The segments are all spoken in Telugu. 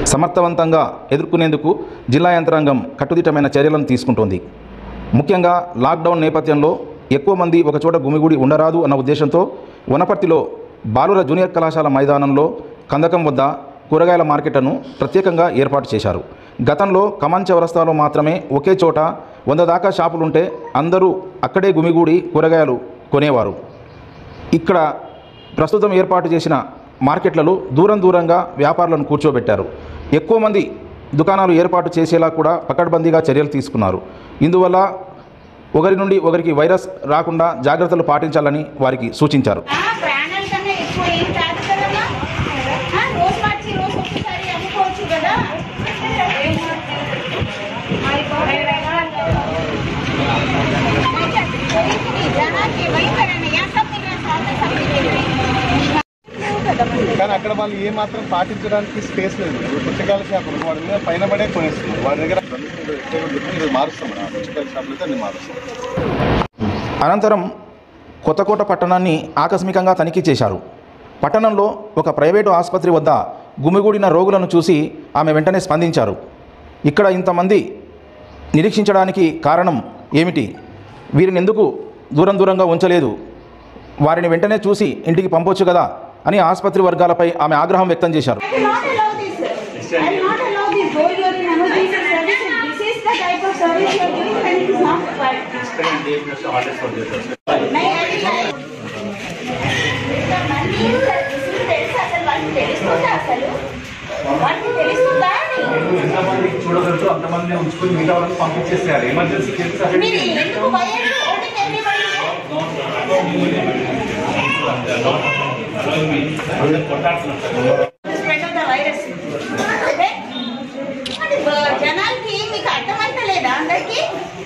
సమర్థవంతంగా ఎదుర్కొనేందుకు జిల్లా యంత్రాంగం కట్టుదిట్టమైన చర్యలను తీసుకుంటోంది ముఖ్యంగా లాక్డౌన్ నేపథ్యంలో ఎక్కువ మంది ఒకచోట గుమిగూడి ఉండరాదు అన్న ఉద్దేశంతో వనపర్తిలో బాలుర జూనియర్ కళాశాల మైదానంలో కందకం వద్ద కూరగాయల మార్కెట్ను ప్రత్యేకంగా ఏర్పాటు చేశారు గతంలో కమాన్ చౌరస్తాలో మాత్రమే ఒకే చోట వంద దాకా షాపులుంటే అందరూ అక్కడే గుమిగూడి కూరగాయలు కొనేవారు ఇక్కడ ప్రస్తుతం ఏర్పాటు చేసిన మార్కెట్లలో దూరం దూరంగా వ్యాపారులను కూర్చోబెట్టారు ఎక్కువ మంది దుకాణాలు ఏర్పాటు చేసేలా కూడా పకడ్బందీగా చర్యలు తీసుకున్నారు ఇందువల్ల ఒకరి నుండి ఒకరికి వైరస్ రాకుండా జాగ్రత్తలు పాటించాలని వారికి సూచించారు ఆ, ప్రాణాల కన్నా ఎక్కువ ఏం కాదు కదమ్మా ఆ, రోజు మార్చి రోజు ఒక్కసారి అమ్ముకోవచ్చు కదా జనానికి భయపడను యా సబ్ మిల్ రहा है सब मिल కానీ అక్కడ వాళ్ళు ఏ మాత్రం పాటించడానికి స్పేస్ లేదు ఇప్పుడు పుచ్చకాయల షాప్ ఉంది వాడి మీద పైన పడే కొనేస్తుంది వాడి దగ్గర ఇది మారుస్తాం మనం ఆ పుచ్చకాయల షాపులు అయితే అన్ని మారుస్తాం అనంతరం కొత్తకోట పట్టణాన్ని ఆకస్మికంగా తనిఖీ చేశారు పట్టణంలో ఒక ప్రైవేటు ఆసుపత్రి వద్ద గుమిగూడిన రోగులను చూసి ఆమె వెంటనే స్పందించారు ఇక్కడ ఇంతమంది నిరీక్షించడానికి కారణం ఏమిటి వీరిని ఎందుకు దూరం దూరంగా ఉంచలేదు వారిని వెంటనే చూసి ఇంటికి పంపొచ్చు కదా అని ఆసుపత్రి వర్గాలపై ఆమె ఆగ్రహం వ్యక్తం చేశారు I will not allow this. I will not allow this. Though you are in emergency service, this is the type of service you are doing and it is not required. नहीं, I will not. ఇంతమంది సర్వీసులు తెలుసా అసలు వాళ్ళకి తెలుస్తుందా అసలు వాళ్ళకి తెలుస్తుందా అని ఎంతమందికి చూడగలరు అంతమంది ఉంచుకొని మిగతా వాళ్ళని పంపించేసేయాలి ఎమర్జెన్సీ కేసు మీరు ఎందుకు భయం voting everybody spread of the virus అది బ- జనాలకి మీకు అర్థమంటలేదా అందరికీ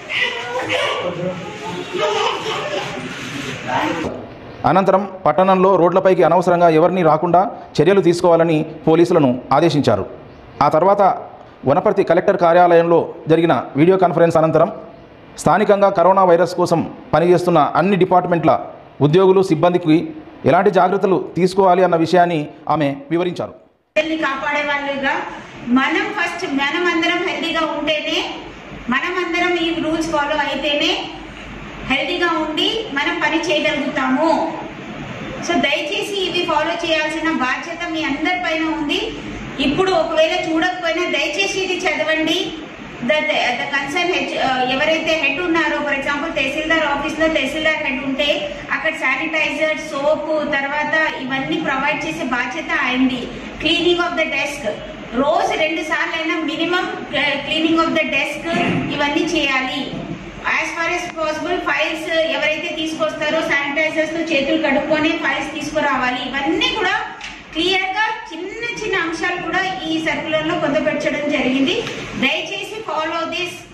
అనంతరం పట్టణంలో రోడ్లపైకి అనవసరంగా ఎవరిని రాకుండా చర్యలు తీసుకోవాలని పోలీసులను ఆదేశించారు ఆ తర్వాత వనపర్తి కలెక్టర్ కార్యాలయంలో జరిగిన వీడియో కాన్ఫరెన్స్ అనంతరం స్థానికంగా కరోనా వైరస్ కోసం పనిచేస్తున్న అన్ని డిపార్ట్మెంట్ల ఉద్యోగులు సిబ్బందికి ఎలాంటి జాగ్రత్తలు తీసుకోవాలి అన్న విషయాన్ని ఆమె వివరించారు పిల్లల్ని కాపాడే వాళ్ళుగా మనం ఫస్ట్ మనం అందరం హెల్దీగా ఉంటేనే మనం అందరం ఈ రూల్స్ ఫాలో అయితేనే హెల్దీగా ఉండి మనం పని చేయగలుగుతాము సో దయచేసి ఇవి ఫాలో చేయాల్సిన బాధ్యత మీ అందరి పైన ఉంది ఇప్పుడు ఒకవేళ చూడకపోయినా దయచేసి ఇది చదవండి ద ద కన్సర్న్ హెడ్ ఎవరైతే హెడ్ ఉన్నారో ఫర్ ఎగ్జాంపుల్ తహసీల్దార్ ఆఫీస్లో తహసీల్దార్ హెడ్ ఉంటే అక్కడ శానిటైజర్ సోప్ తర్వాత ఇవన్నీ ప్రొవైడ్ చేసే బాధ్యత అయింది క్లీనింగ్ ఆఫ్ ద డెస్క్ రోజు రెండు సార్లు అయినా minimum cleaning of the desk ఇవన్నీ చేయాలి as far as possible files ఎవరైతే తీసుకొస్తారో శానిటైజర్స్ తో చేతులు కడుక్కొని ఫైల్స్ తీసుకురావాలి ఇవన్నీ కూడా క్లియర్ గా చిన్న చిన్న అంశాలు కూడా ఈ సర్కులర్ లో పొందుపరచడం జరిగింది దయచేసి ఫాలో దిస్